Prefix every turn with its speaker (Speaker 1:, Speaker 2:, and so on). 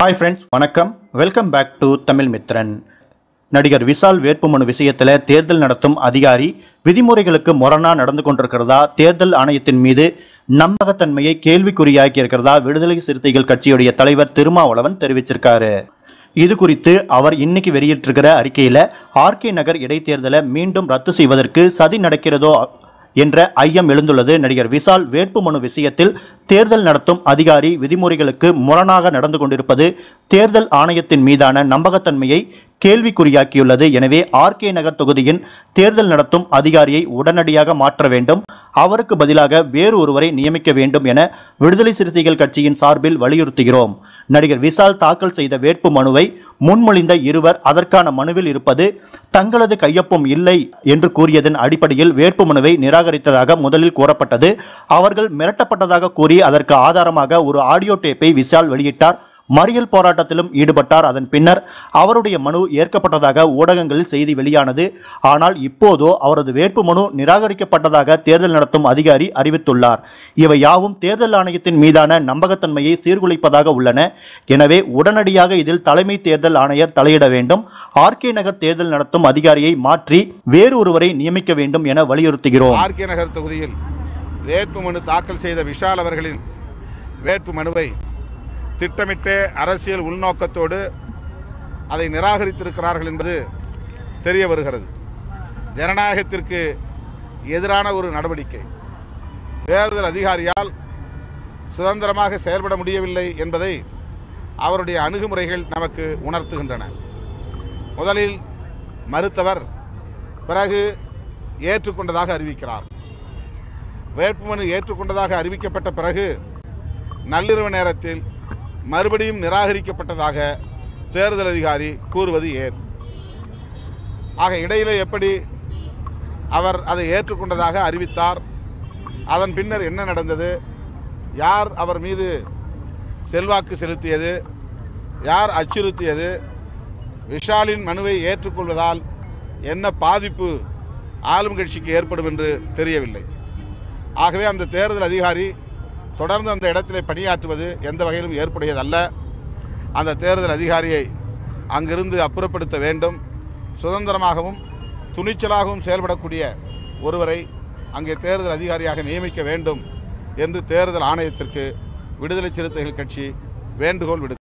Speaker 1: hi friends வணக்கம் welcome back to Tamil Mithran நடிகர் விஷால் வேட்புமனு விஷயத்தில் தேர்தல் நடத்தும் அதிகாரி விதிமுறைகளுக்கு முரணா நடந்து கொண்டிருக்கிறதா தேர்தல் ஆணையத்தின் மீது நம்பகத்தன்மையை கேள்விக்குறியாக்கி இருக்கிறதா விடுதலை சிறுத்தைகள் கட்சியுடைய தலைவர் திருமாவளவன் தெரிவிச்சிருக்காரு இது குறித்து அவர் இன்னைக்கு வெளியிட்டிருக்கிற அறிக்கையில் ஆர்கே நகர் இடைத்தேர்தலை மீண்டும் ரத்து செய்வதற்கு சதி நடக்கிறதோ என்ற ஐயம் எழுந்துள்ளது நடிகர் விஷால் வேட்புமனு விஷயத்தில் தேர்தல் நடத்தும் அதிகாரி விதிமுறைகளுக்கு முரணாக நடந்து கொண்டிருப்பது தேர்தல் ஆணையத்தின் மீதான நம்பகத்தன்மையை கேள்விக்குறியாக்கியுள்ளது எனவே ஆர்கே நகர் தொகுதியின் தேர்தல் நடத்தும் அதிகாரியை உடனடியாக மாற்ற வேண்டும் அவருக்கு பதிலாக வேறு ஒருவரை நியமிக்க வேண்டும் என விடுதலை சிறுத்தைகள் கட்சியின் சார்பில் வலியுறுத்துகிறோம் நடிகர் விஷால் தாக்கல் செய்த வேட்பு மனுவை முன்மொழிந்த இருவர் அதற்கான மனுவில் இருப்பது தங்களது கையொப்பம் இல்லை என்று கூறியதன் அடிப்படையில் வேட்பு மனுவை நிராகரித்ததாக முதலில் கூறப்பட்டது அவர்கள் மிரட்டப்பட்டதாக கூறி அதற்கு ஆதாரமாக ஒரு ஆடியோ டேப்பை விஷால் வெளியிட்டார் மறியல் போராட்டத்திலும் ஈடுபட்டார் அதன் பின்னர் அவருடைய மனு ஏற்கப்பட்டதாக ஊடகங்களில் செய்தி வெளியானது ஆனால் இப்போதோ அவரது வேட்புமனு நிராகரிக்கப்பட்டதாக தேர்தல் நடத்தும் அதிகாரி அறிவித்துள்ளார் இவை யாவும் தேர்தல் ஆணையத்தின் மீதான நம்பகத்தன்மையை சீர்குலைப்பதாக உள்ளன எனவே உடனடியாக இதில் தலைமை தேர்தல் ஆணையர் தலையிட வேண்டும் ஆர்கே நகர் தேர்தல் நடத்தும் அதிகாரியை மாற்றி வேறு ஒருவரை நியமிக்க வேண்டும் என வலியுறுத்துகிறோம்
Speaker 2: ஆர்கே நகர் தொகுதியில் வேட்புமனு தாக்கல் செய்த விஷால் அவர்களின் வேட்புமனுவை திட்டமிட்டு அரசியல் உள்நோக்கத்தோடு அதை நிராகரித்திருக்கிறார்கள் என்பது தெரிய வருகிறது ஜனநாயகத்திற்கு எதிரான ஒரு நடவடிக்கை தேர்தல் அதிகாரியால் சுதந்திரமாக செயல்பட முடியவில்லை என்பதை அவருடைய அணுகுமுறைகள் நமக்கு உணர்த்துகின்றன முதலில் மறுத்தவர் பிறகு ஏற்றுக்கொண்டதாக அறிவிக்கிறார் வேட்புமனு ஏற்றுக்கொண்டதாக அறிவிக்கப்பட்ட பிறகு நள்ளிரவு நேரத்தில் மறுபடியும் நிராகரிக்கப்பட்டதாக தேர்தல் அதிகாரி கூறுவது ஏன் ஆக இடையிலே எப்படி அவர் அதை ஏற்றுக்கொண்டதாக அறிவித்தார் அதன் பின்னர் என்ன நடந்தது யார் அவர் மீது செல்வாக்கு செலுத்தியது யார் அச்சுறுத்தியது விஷாலின் மனுவை ஏற்றுக்கொள்வதால் என்ன பாதிப்பு ஆளும் கட்சிக்கு ஏற்படும் என்று தெரியவில்லை ஆகவே அந்த தேர்தல் அதிகாரி தொடர்ந்து அந்த இடத்திலே பணியாற்றுவது எந்த வகையிலும் ஏற்புடையதல்ல அந்த தேர்தல் அதிகாரியை அங்கிருந்து அப்புறப்படுத்த வேண்டும் சுதந்திரமாகவும் துணிச்சலாகவும் செயல்படக்கூடிய ஒருவரை அங்கே தேர்தல் அதிகாரியாக நியமிக்க வேண்டும் என்று தேர்தல் ஆணையத்திற்கு விடுதலை சிறுத்தைகள் கட்சி வேண்டுகோள் விடுத்தது